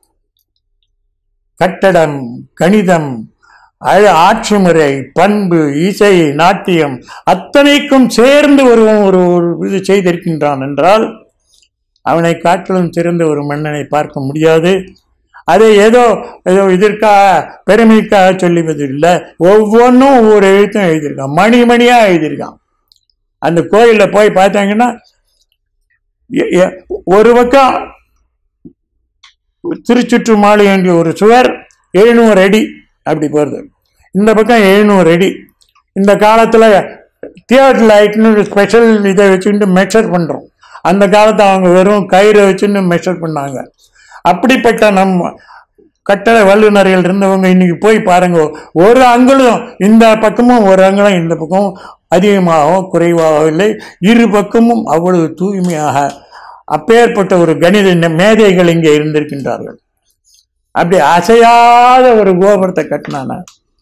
கட்டடம் கணிதம் அழ ஆட்சி முறை பண்பு இசை நாட்டியம் அத்தனைக்கும் சேர்ந்து ஒருவன் ஒரு ஒரு இது செய்திருக்கின்றான் என்றால் அவனை காட்டிலும் சிறந்த ஒரு மன்னனை பார்க்க முடியாது அதை ஏதோ ஏதோ இதற்காக பெருமைக்காக சொல்லுவது இல்லை ஒவ்வொன்றும் ஒவ்வொரு எழுத்தும் எழுதியிருக்கான் மணி மணியா எழுதியிருக்கான் அந்த கோயிலில் போய் பார்த்தாங்கன்னா எ- எ- ஒரு பக்கம் திருச்சுற்று மாலை என்ற ஒரு சுவர் எழுநூறு அடி அப்படி போகிறது இந்த பக்கம் எழுநூறு அடி இந்த காலத்தில் தியேட்டர் லைட்னு ஒரு ஸ்பெஷல் இதை வச்சுக்கிட்டு மெஷர் பண்ணுறோம் அந்த காலத்தை அவங்க வெறும் கயிறை வச்சுன்னு மெஷர் பண்ணாங்க அப்படிப்பட்ட நம்ம கட்டட வல்லுநர்கள் இருந்தவங்க இன்னைக்கு போய் பாருங்க ஒரு அங்குலம் இந்த பக்கமும் ஒரு அங்குலம் இந்த பக்கமும் அதிகமாகவோ குறைவாகவோ இல்லை இரு பக்கமும் அவ்வளவு தூய்மையாக அப்பேற்பட்ட ஒரு கணித ந- மேதைகள் இங்கே இருந்திருக்கின்றார்கள் அப்படி அசையாத ஒரு கோபுரத்தை கட்டினான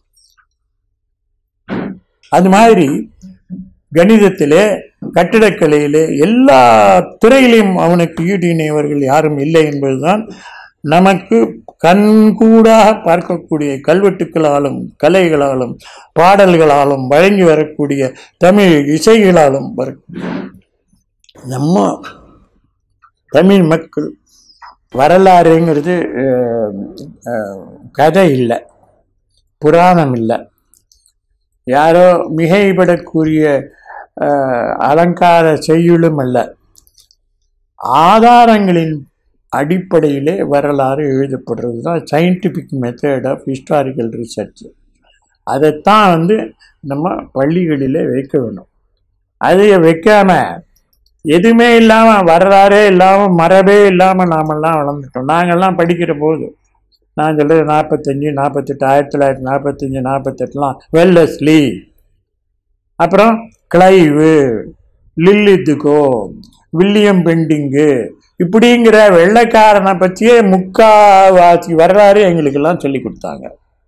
அது மாதிரி கணிதத்திலே கட்டிடக்கலையிலே எல்லா துறையிலும் அவனுக்கு ஈடு இணையவர்கள் யாரும் இல்லை என்பதுதான் நமக்கு கண்கூடாக பார்க்கக்கூடிய கல்வெட்டுக்களாலும் கலைகளாலும் பாடல்களாலும் வழங்கி வரக்கூடிய தமிழ் இசைகளாலும் வர நம்ம தமிழ் மக்கள் வரலாறுங்கிறது அஹ், அஹ், கதை இல்லை புராணம் இல்லை யாரோ மிகைப்படக்கூடிய அஹ், அலங்கார செய்யுளும் அல்ல ஆதாரங்களின் அடிப்படையிலே வரலாறு எழுதப்படுறது தான் scientific method of historical research அதைத்தான் வந்து நம்ம பள்ளிகளிலே வைக்க வேணும் அதை வைக்காம எதுவுமே இல்லாமல் வரலாறே இல்லாமல் மரபே இல்லாமல் நாமெல்லாம் வளர்ந்துட்டோம் நாங்கள்லாம் படிக்கிற போது நான் சொல்கிறது நாற்பத்தஞ்சு நாற்பத்தெட்டு ஆயிரத்தி தொள்ளாயிரத்தி நாற்பத்தஞ்சு நாற்பத்தெட்டுலாம் வெல்லஸ்லி அப்புறம் கிளைவு லில்லித்துக்கோ வில்லியம் பெண்டிங்கு இப்படிங்கிற வெள்ளைக்காரனை பற்றியே முக்காவாசி வரலாறு எங்களுக்கெல்லாம் சொல்லி கொடுத்தாங்க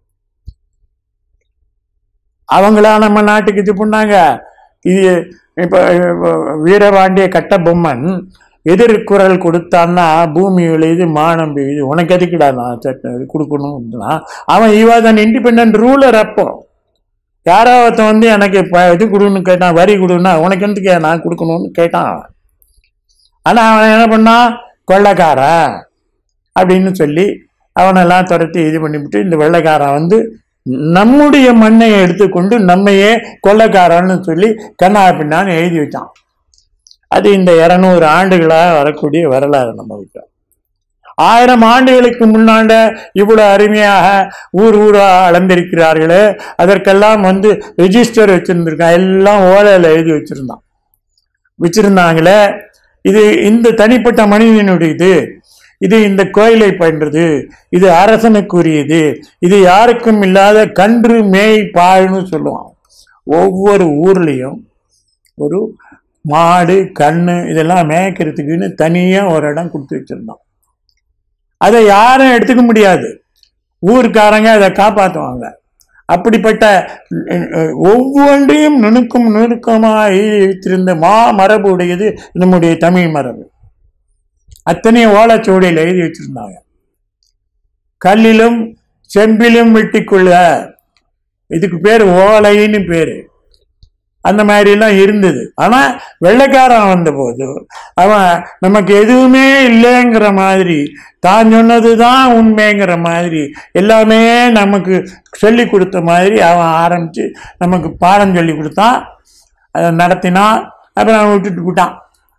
அவங்களா நம்ம நாட்டுக்கு இது பண்ணாங்க இது இப்போ வீரபாண்டிய கட்டபொம்மன் எதிர்குரல் கொடுத்தான்னா பூமி விளையுது மானம் பெய்யுது உனக்கு எதுக்குடா நான் சட்ட இது கொடுக்கணும்னா அவன் இவாதன் இண்டிபெண்ட் ரூலர் அப்போ யாரோ ஒருத்தன் வந்து எனக்கு இப்போ இது கொடுன்னு கேட்டான் வரி கொடுன்னா உனக்கு எதுக்கு நான் கொடுக்கணும்னு கேட்டான் அவன் ஆனால் அவன் என்ன பண்ணான் கொள்ளைக்காரன் அப்படின்னு சொல்லி அவனெல்லாம் துரத்தி இது பண்ணிவிட்டு இந்த வெள்ளைக்காரன் வந்து நம்முடைய மண்ணை எடுத்துக்கொண்டு நம்மையே கொள்ளைக்காரன்னு சொல்லி கண்ணா பின்னான்னு எழுதி வச்சான் அது இந்த இரநூறு ஆண்டுகளாக வரக்கூடிய வரலாறு நம்ம கிட்ட ஆயிரம் ஆண்டுகளுக்கு முன்னாண்ட இவ்வளவு அருமையாக ஊர் ஊரா அளந்திருக்கிறார்களே அதற்கெல்லாம் வந்து ரெஜிஸ்டர் வச்சிருந்திருக்கான் எல்லாம் ஓலையில் எழுதி வச்சிருந்தான் வச்சிருந்தாங்களே இது இந்த தனிப்பட்ட மனிதனுடைய இது இது இந்த கோயிலை பண்றது இது அரசனுக்குரியது இது யாருக்கும் இல்லாத கன்று மேய் பாழ்னு சொல்லுவான் ஒவ்வொரு ஊர்லேயும் ஒரு மாடு கண்ணு இதெல்லாம் மேய்க்கிறதுக்குன்னு தனியாக ஒரு இடம் கொடுத்து வச்சிருந்தோம் அதை யாரும் எடுத்துக்க முடியாது ஊர்க்காரங்க அதை காப்பாற்றுவாங்க அப்படிப்பட்ட அஹ், அஹ், ஒவ்வொன்றையும் நுணுக்கம் நுணுக்கமாக எழுதி வைத்திருந்த மா மரபு உடையது நம்முடைய தமிழ் மரபு அத்தனையும் ஓலைச்சுவடியில் எழுதி வச்சிருந்தாங்க கல்லிலும் செம்பிலும் வெட்டிக்கொள்ள இதுக்கு பேர் ஓலைன்னு பேர் அந்த மாதிரிலாம் இருந்தது ஆனால் வெள்ளைக்காரன் வந்தபோது அவன் நமக்கு எதுவுமே இல்லைங்கிற மாதிரி தான் சொன்னது தான் உண்மைங்கிற மாதிரி எல்லாமே நமக்கு சொல்லி கொடுத்த மாதிரி அவன் ஆரம்பித்து நமக்கு பாடம் சொல்லி கொடுத்தான் அதை நடத்தினான் அப்புறம் அவன் விட்டுட்டு போட்டான்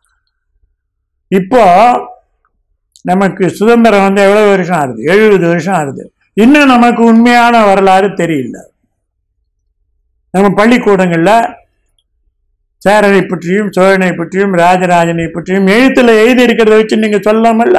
இப்போ நமக்கு சுதந்திரம் வந்து எவ்வளோ வருஷம் ஆகுது எழுபது வருஷம் ஆகுது இன்னும் நமக்கு உண்மையான வரலாறு தெரியல நம்ம பள்ளிக்கூடங்களில் சேரனை பற்றியும் சோழனை பற்றியும் ராஜராஜனை பற்றியும் எழுத்துல எழுதி இருக்கிறத வச்சு நீங்க சொல்லாமல்ல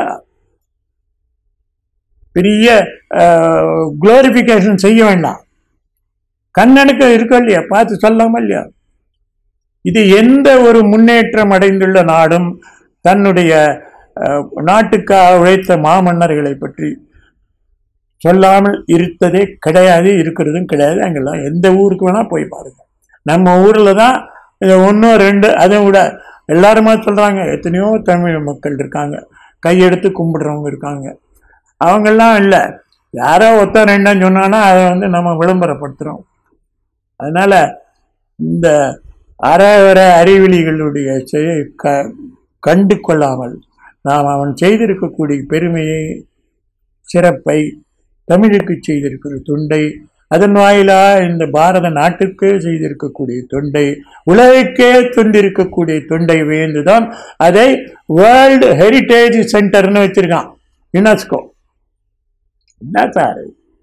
பெரிய குளோரிபிகேஷன் செய்ய வேண்டாம் கண்ணனுக்கு இருக்கோ இல்லையா பார்த்து சொல்லாம இல்லையா இது எந்த ஒரு முன்னேற்றம் அடைந்துள்ள நாடும் தன்னுடைய அஹ், நாட்டுக்காக உழைத்த மாமன்னர்களை பற்றி சொல்லாமல் இருத்ததே கிடையாது இருக்கிறதும் கிடையாது அங்கெல்லாம் எந்த ஊருக்கு வேணா போய் பாருங்க நம்ம ஊர்ல தான் இது ஒன்று ரெண்டு அதை விட எல்லாருமா சொல்றாங்க எத்தனையோ தமிழ் மக்கள் இருக்காங்க கையெடுத்து கும்பிடுறவங்க இருக்காங்க அவங்கெல்லாம் இல்லை யாரோ ஒருத்தர் ரெண்டான்னு சொன்னான்னா அதை வந்து நம்ம விளம்பரப்படுத்துகிறோம் அதனால இந்த அறவர அறிவிலிகளுடைய செயல் க கண்டு கொள்ளாமல் நாம் அவன் செய்திருக்கக்கூடிய பெருமையை சிறப்பை தமிழுக்கு செய்திருக்கிற தொண்டை அதன் வாயிலாக இந்த பாரத நாட்டுக்கு செய்திருக்கக்கூடிய தொண்டை உலகுக்கே தொண்டிருக்கக்கூடிய தொண்டை வேந்துதான் அதை வேர்ல்டு ஹெரிட்டேஜ் சென்டர்னு வச்சிருக்கான் யுனெஸ்கோ என்ன sir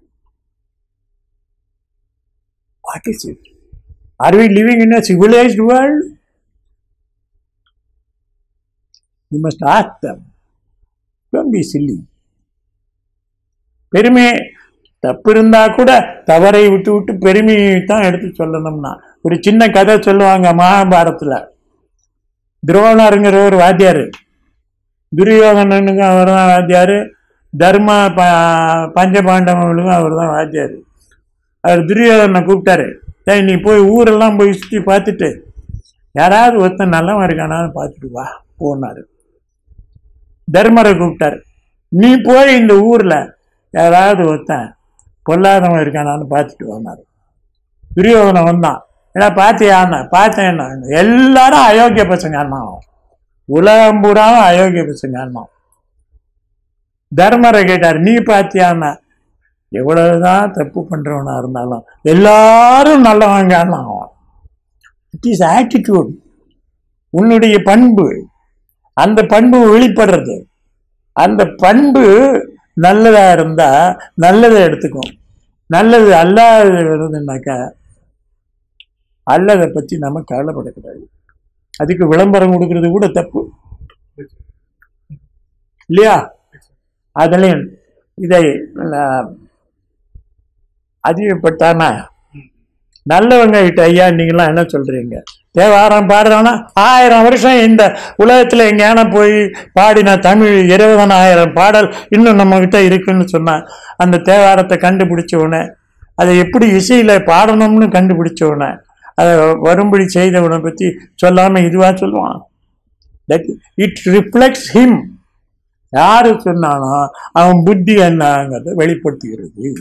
what is it are we living in a civilised world you must ask them don't be silly பெருமை தப்பு இருந்தா கூட தவறை விட்டு விட்டு பெருமையை தான் எடுத்து சொல்லணும்னா ஒரு சின்ன கதை சொல்லுவாங்க மகாபாரத்தில் துரோணருங்கிற ஒரு வாத்தியார் துரியோகனனுக்கும் அவர் தான் வாத்தியார் தர்ம ப பஞ்சபாண்டவர்களுக்கும் அவர் தான் வாத்தியார் அவர் துரியோதனை கூப்பிட்டாரு டேய் நீ போய் ஊரெல்லாம் போய் சுற்றி பார்த்துட்டு யாராவது ஒருத்தன் நல்லவன் இருக்கானான்னு பார்த்துட்டு வா போனாரு தர்மரை கூப்பிட்டாரு நீ போய் இந்த ஊரில் யாராவது ஒருத்தன் பொல்லாதவன் இருக்கானான்னு பார்த்துட்டு வந்தார் துரியோதனன் வந்தான் ஏன்னா பார்த்தியான்னு பார்த்தேன் என்ன எல்லாரும் அயோக்கிய பசங்க அண்ணாவும் உலகம் பூராவும் அயோக்கிய பசங்க அண்ணா தர்மரை கேட்டார் நீ பார்த்தியான்னா எவ்வளவுதான் தப்பு பண்றவனா இருந்தாலும் எல்லாரும் நல்லவங்க அண்ணாவும் இட் இஸ் ஆட்டிடியூட் உன்னுடைய பண்பு அந்த பண்பு வெளிப்படுறது அந்த பண்பு நல்லதா இருந்தா நல்லதை எடுத்துக்கும் நல்லது அல்லாதது வருதுன்னாக்கா அல்லதை பற்றி நம்ம கவலைப்படக்கூடாது அதுக்கு விளம்பரம் கொடுக்கறது கூட தப்பு இல்லையா அதுலேயும் இதை ஆஹ், அதிகப்பட்டானா நல்லவங்க கிட்ட ஐயா நீங்களாம் என்ன சொல்றீங்க தேவாரம் பாடுறானா ஆயிரம் வருஷம் இந்த உலகத்துல எங்கேயான போய் பாடின தமிழ் இருபதனாயிரம் பாடல் இன்னும் நம்ம கிட்ட இருக்குன்னு சொன்னா அந்த தேவாரத்தை கண்டுபிடிச்ச உடனே அதை எப்படி இசையில பாடணும்னு கண்டுபிடிச்ச உடனே அதை வரும்படி செய்தவனை பத்தி சொல்லாம இதுவா சொல்லுவான் தட் இட் ரிஃப்ளெக்ட்ஸ் ஹிம் யாரு சொன்னானோ அவன் புத்தி என்னங்கிறத வெளிப்படுத்துகிறது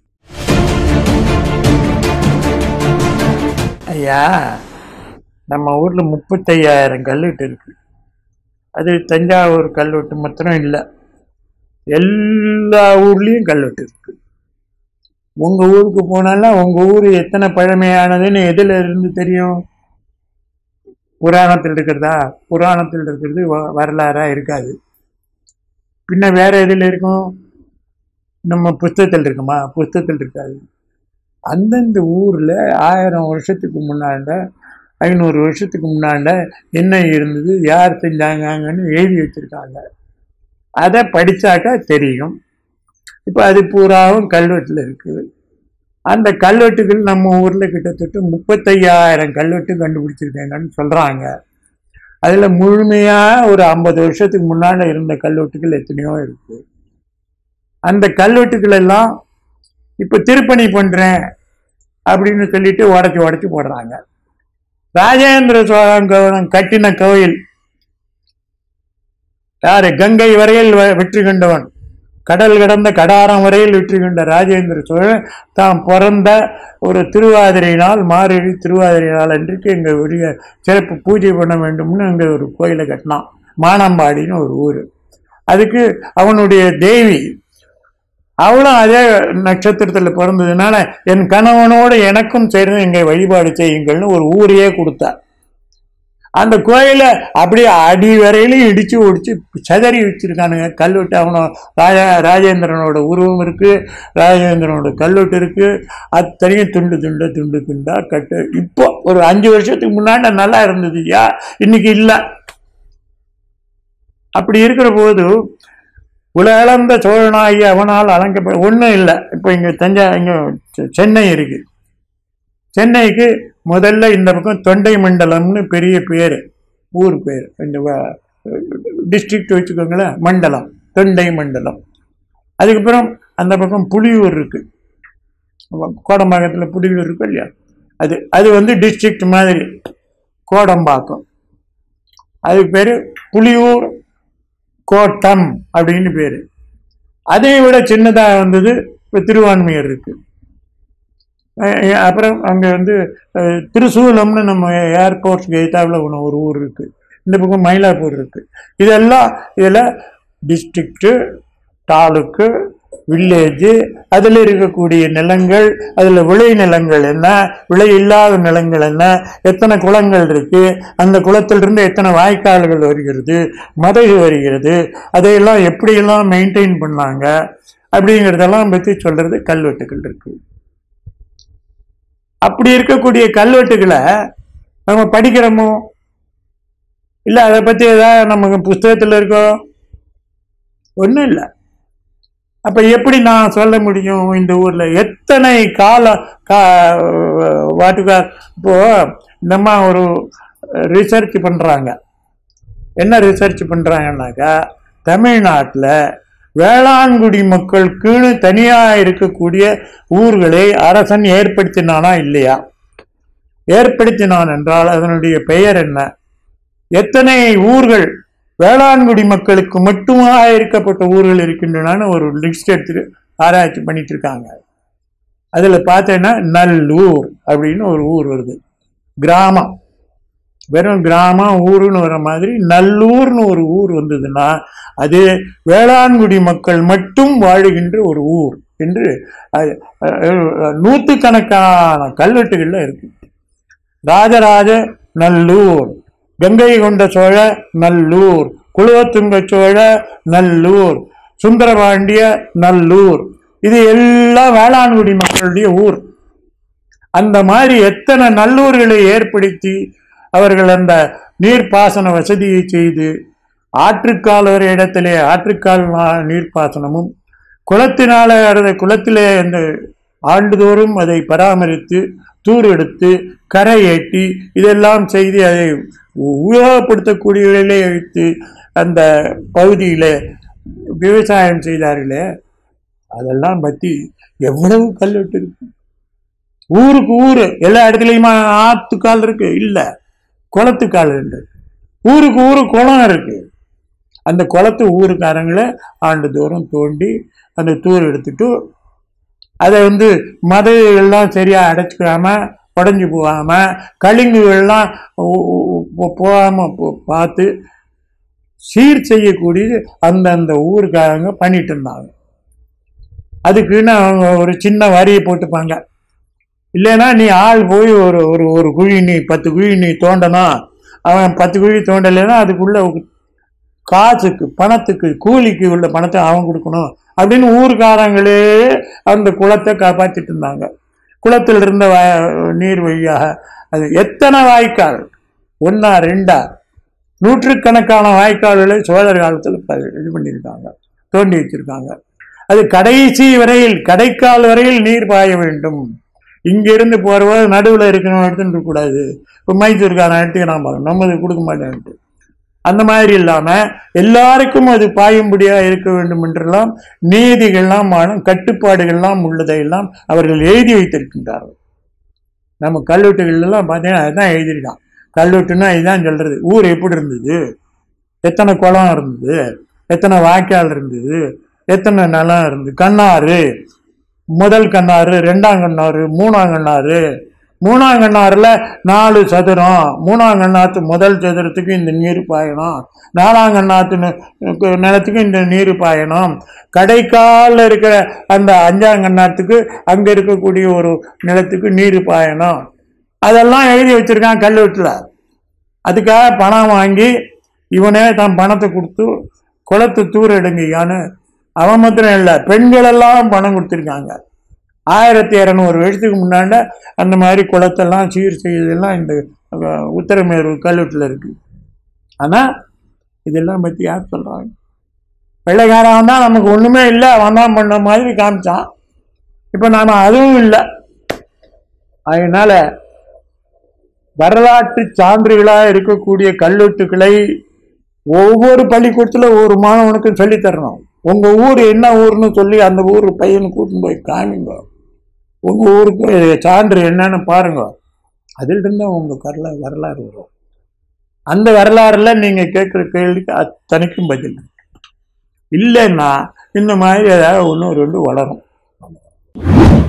ஐயா நம்ம ஊர்ல முப்பத்தையாயிரம் கல்வெட்டு இருக்கு அது தஞ்சாவூர் கல்வெட்டு மாத்திரம் இல்லை எல்லா ஊர்லேயும் கல்வெட்டு இருக்கு உங்க ஊருக்கு போனாலும் உங்க ஊர் எத்தனை பழமையானதுன்னு எதுல இருந்து தெரியும் புராணத்தில் இருக்கிறதா புராணத்தில் இருக்கிறது வ- வரலாறா இருக்காது பின்ன வேற எதுல இருக்கும் நம்ம புஸ்தகத்தில் இருக்குமா புஸ்தகத்தில் இருக்காது அந்தந்த ஊர்ல ஆயிரம் வருஷத்துக்கு முன்னாண்ட ஐநூறு வருஷத்துக்கு முன்னாண்ட என்ன இருந்தது யார் செஞ்சாங்கன்னு எழுதி வச்சிருக்காங்க அதை படிச்சாக்கா தெரியும் இப்போ அது பூராவும் கல்வெட்டில் இருக்குது அந்த கல்வெட்டுகள் நம்ம ஊரில் கிட்டத்தட்ட முப்பத்தையாயிரம் கல்வெட்டு கண்டுபிடிச்சிருக்காங்கன்னு சொல்கிறாங்க அதில் முழுமையாக ஒரு ஐம்பது வருஷத்துக்கு முன்னால் இருந்த கல்வெட்டுகள் எத்தனையோ இருக்குது அந்த கல்வெட்டுகள் எல்லாம் இப்போ திருப்பணி பண்ணுறேன் அப்படின்னு சொல்லிட்டு உடச்சி உடச்சி போடுறாங்க ராஜேந்திர சோழன் கவனம் கட்டின கோயில் யாரு கங்கை வரையில் வ- வெற்றி கண்டவன் கடல் கடந்த கடாரம் வரையில் வெற்றி கண்ட ராஜேந்திர சோழன் தாம் பிறந்த ஒரு திருவாதிரை நாள் மார்கழி திருவாதிரை நாள் அன்றைக்கு எங்கள் உரிய சிறப்பு பூஜை பண்ண வேண்டும்னு அங்கே ஒரு கோயிலை கட்டினான் மானம்பாடின்னு ஒரு ஊர் அதுக்கு அவனுடைய தேவி அவளும் அதே நட்சத்திரத்தில் பிறந்ததுனால என் கணவனோடு எனக்கும் சேர்ந்து இங்கே வழிபாடு செய்யுங்கள்னு ஒரு ஊரையே கொடுத்தா அந்த கோயிலை அப்படியே அடி வரையிலும் இடிச்சு ஒடிச்சு சதறி வச்சிருக்கானுங்க கல்வெட்டு அவனோ ராஜா ராஜேந்திரனோட உருவம் இருக்கு ராஜேந்திரனோட கல்வெட்டு இருக்கு அத்தனையும் துண்டு துண்டு துண்டு துண்டா கட்டு இப்போ ஒரு அஞ்சு வருஷத்துக்கு முன்னாடி நல்லா இருந்தது யா இன்னைக்கு இல்லை அப்படி இருக்கிற போது உலகளந்த சோழனாகி அவனால் அலங்கப்பட ஒன்றும் இல்லை இப்போ இங்கே தஞ்சா இங்கே செ- சென்னை இருக்கு சென்னைக்கு முதல்ல இந்த பக்கம் தொண்டை மண்டலம்னு பெரிய பேர் ஊர் பேர் இந்த டிஸ்ட்ரிக்ட் வச்சுக்கோங்களேன் மண்டலம் தொண்டை மண்டலம் அதுக்கப்புறம் அந்த பக்கம் புலியூர் இருக்கு கோடம்பாக்கத்தில் புலியூர் இருக்கு இல்லையா அது அது வந்து டிஸ்ட்ரிக்ட் மாதிரி கோடம்பாக்கம் அதுக்கு பேர் புலியூர் கோட்டம் அப்படின்னு பேர் அதை விட சின்னதாக வந்தது இப்போ திருவான்மையூர் இருக்கு அஹ் அப்புறம் அங்கே வந்து அஹ், திருசூலம்னு நம்ம ஏர்போர்ட்ஸ்க்கு எதிர்த்தாவில் ஒன்று ஒரு ஊர் இருக்கு இந்த பக்கம் மயிலாப்பூர் இருக்கு இதெல்லாம் இதில் டிஸ்ட்ரிக்ட்டு தாலுக்கு வில்லேஜு அதில் இருக்கக்கூடிய நிலங்கள் அதில் விளை நிலங்கள் என்ன விளை இல்லாத நிலங்கள் என்ன எத்தனை குளங்கள் இருக்கு அந்த குளத்திலிருந்து எத்தனை வாய்க்கால்கள் வருகிறது மதகு வருகிறது அதையெல்லாம் எப்படியெல்லாம் மெயின்டைன் பண்ணாங்க அப்படிங்கிறதெல்லாம் பற்றி சொல்றது கல்வெட்டுகள் இருக்கு அப்படி இருக்கக்கூடிய கல்வெட்டுகளை நம்ம படிக்கிறோமோ இல்லை அதை பற்றி ஏதாவது நமக்கு புஸ்தகத்தில் இருக்கோ ஒன்றும் இல்லை அப்போ எப்படி நான் சொல்ல முடியும் இந்த ஊரில் எத்தனை கால கா வாட்டுக்கார் இப்போ நம்ம ஒரு ரிசர்ச் பண்ணுறாங்க என்ன ரிசர்ச் பண்ணுறாங்கன்னாக்கா தமிழ்நாட்டில் வேளாண்குடி மக்களுக்குன்னு தனியாக இருக்கக்கூடிய ஊர்களை அரசன் ஏற்படுத்தினானா இல்லையா ஏற்படுத்தினான் என்றால் அதனுடைய பெயர் என்ன எத்தனை ஊர்கள் வேளாண்குடி மக்களுக்கு மட்டுமாக இருக்கப்பட்ட ஊர்கள் இருக்கின்றன ஒரு லிஸ்ட் எடுத்துட்டு ஆராய்ச்சி பண்ணிட்டு இருக்காங்க அதில் பார்த்தேன்னா நல்லூர் அப்படின்னு ஒரு ஊர் வருது கிராமம் வெறும் கிராமம் ஊருன்னு வர மாதிரி நல்லூர்னு ஒரு ஊர் வந்ததுன்னா அது வேளாண்குடி மக்கள் மட்டும் வாழுகின்ற ஒரு ஊர் என்று அது, அஹ், நூற்றுக்கணக்கான கல்வெட்டுகள்ல இருக்கு ராஜராஜ நல்லூர் கங்கை கொண்ட சோழ நல்லூர் குலோத்துங்க சோழ நல்லூர் சுந்தரபாண்டிய நல்லூர் இது எல்லாம் வேளாண்குடி மக்களுடைய ஊர் அந்த மாதிரி எத்தனை நல்லூர்களை ஏற்படுத்தி அவர்கள் அந்த நீர்ப்பாசன வசதியை செய்து ஆற்றுக்கால் ஒரு இடத்திலே ஆற்றுக்கால் நா- நீர்ப்பாசனமும் குளத்தினால அந்த குளத்திலே அந்த ஆண்டுதோறும் அதை பராமரித்து தூர் எடுத்து கரை ஏற்றி இதெல்லாம் செய்து அதை உபயோகப்படுத்தக்கூடியவர்களே வைத்து அந்த பகுதியில் விவசாயம் செய்தார்களே அதெல்லாம் பற்றி எவ்வளவு கல்வெட்டு இருக்கு ஊருக்கு ஊரு எல்லா இடத்துலையுமா ஆத்துக்கால் இருக்கு இல்ல குளத்துக்கால் இருக்கு ஊருக்கு ஊரு குளம் இருக்கு அந்த குளத்து ஊருக்காரங்களை ஆண்டுதோறும் தோண்டி அந்த தூர் எடுத்துட்டு அதை வந்து மதைகள்லாம் சரியா அடைச்சிக்காம உடஞ்சி போகாம கழிங்குகள்லாம் உ- உ- உ- போகாம போ- பார்த்து சீர் செய்யக்கூடியது அந்தந்த ஊருக்காரங்க பண்ணிட்டு இருந்தாங்க அதுக்குன்னு அவங்க ஒரு சின்ன வரியை போட்டுப்பாங்க இல்லைன்னா நீ ஆள் போய் ஒரு ஒரு ஒரு குழி நீ பத்து குழி நீ தோண்டணும் அவன் பத்து குழி தோண்டலைன்னா அதுக்குள்ள காசுக்கு பணத்துக்கு கூலிக்கு உள்ள பணத்தை அவன் கொடுக்கணும் அப்படின்னு ஊர்க்காரங்களே அந்த குளத்தை காப்பாத்திட்டு இருந்தாங்க குளத்தில் இருந்த வ- நீர் வழியாக அது எத்தனை வாய்க்கால் ஒன்னா ரெண்டா நூற்றுக்கணக்கான வாய்க்கால்களை சோழர் காலத்தில் ப- இது பண்ணியிருக்காங்க தோண்டி வச்சிருக்காங்க அது கடைசி வரையில் கடைக்கால் வரையில் நீர் பாய வேண்டும் இங்கிருந்து போகிறவங்க நடுவில் இருக்கணும் எடுத்துட்டு கூடாது இப்போ மைசூர்காரன் எடுத்துக்கிறான் பாருங்க நம்மது கொடுக்க மாட்டேன்ட்டு அந்த மாதிரி இல்லாமல் எல்லாருக்கும் அது பாயும்படியாக இருக்க வேண்டும் என்றெல்லாம் நீதிகள்லாம் ஆனும் கட்டுப்பாடுகள்லாம் உள்ளதையெல்லாம் அவர்கள் எழுதி வைத்திருக்கின்றார்கள் நம்ம கல்வெட்டுகள்லாம் பார்த்தீங்கன்னா அதுதான் எழுதியிருக்கான் கல்வெட்டுன்னா இதுதான் சொல்றது ஊர் எப்படி இருந்தது எத்தனை குளம் இருந்தது எத்தனை வாய்க்கால் இருந்தது எத்தனை நிலம் இருந்தது கண்ணாறு முதல் கண்ணாறு ரெண்டாம் கண்ணாறு மூணாம் கண்ணாறு மூணாம் கண்ணாறுல நாலு சதுரம் மூணாம் கண்ணாத்து முதல் சதுரத்துக்கு இந்த நீர் பாயணும் நாலாம் கண்ணாத்து நி- நிலத்துக்கு இந்த நீர் பாயணும் கடைக்காலில் இருக்கிற அந்த அஞ்சாம் கண்ணாத்துக்கு அங்கே இருக்கக்கூடிய ஒரு நிலத்துக்கு நீர் பாயணும் அதெல்லாம் எழுதி வச்சிருக்கான் கல்வெட்டில் அதுக்காக பணம் வாங்கி இவனே தன் பணத்தை கொடுத்து குளத்து தூர் எடுங்கய்யான்னு அவன் மாத்திரம் இல்லை பெண்கள் எல்லாம் பணம் கொடுத்துருக்காங்க ஆயிரத்தி இரநூறு வருஷத்துக்கு முன்னாண்ட அந்த மாதிரி குளத்தெல்லாம் சீர் செய்ததெல்லாம் இந்த அஹ், உத்தரமேரு கல்வெட்டில் இருக்கு ஆனால் இதெல்லாம் பற்றி யார் சொல்கிறாங்க வெள்ளைக்காரன் தான் நமக்கு ஒன்றுமே இல்லை அவன் தான் பண்ண மாதிரி காமிச்சான் இப்போ நாம் அதுவும் இல்லை அதனால வரலாற்று சான்றுகளாக இருக்கக்கூடிய கல்வெட்டுக்களை ஒவ்வொரு பள்ளிக்கூடத்தில் ஒவ்வொரு மாணவனுக்கும் சொல்லித் தரணும் உங்க ஊர் என்ன ஊர்னு சொல்லி அந்த ஊர் பையனை கூட்டின்னு போய் காமிங்க உங்க ஊருக்கு சான்று என்னன்னு பாருங்க அதில் இருந்தா உங்க வரலா வரலாறு வரும் அந்த வரலாறுல நீங்க கேட்குற கேள்விக்கு அத்தனைக்கும் பதில் இருக்கு. இல்லைன்னா இந்த மாதிரி ஏதாவது ஒன்று ரெண்டு வளரும்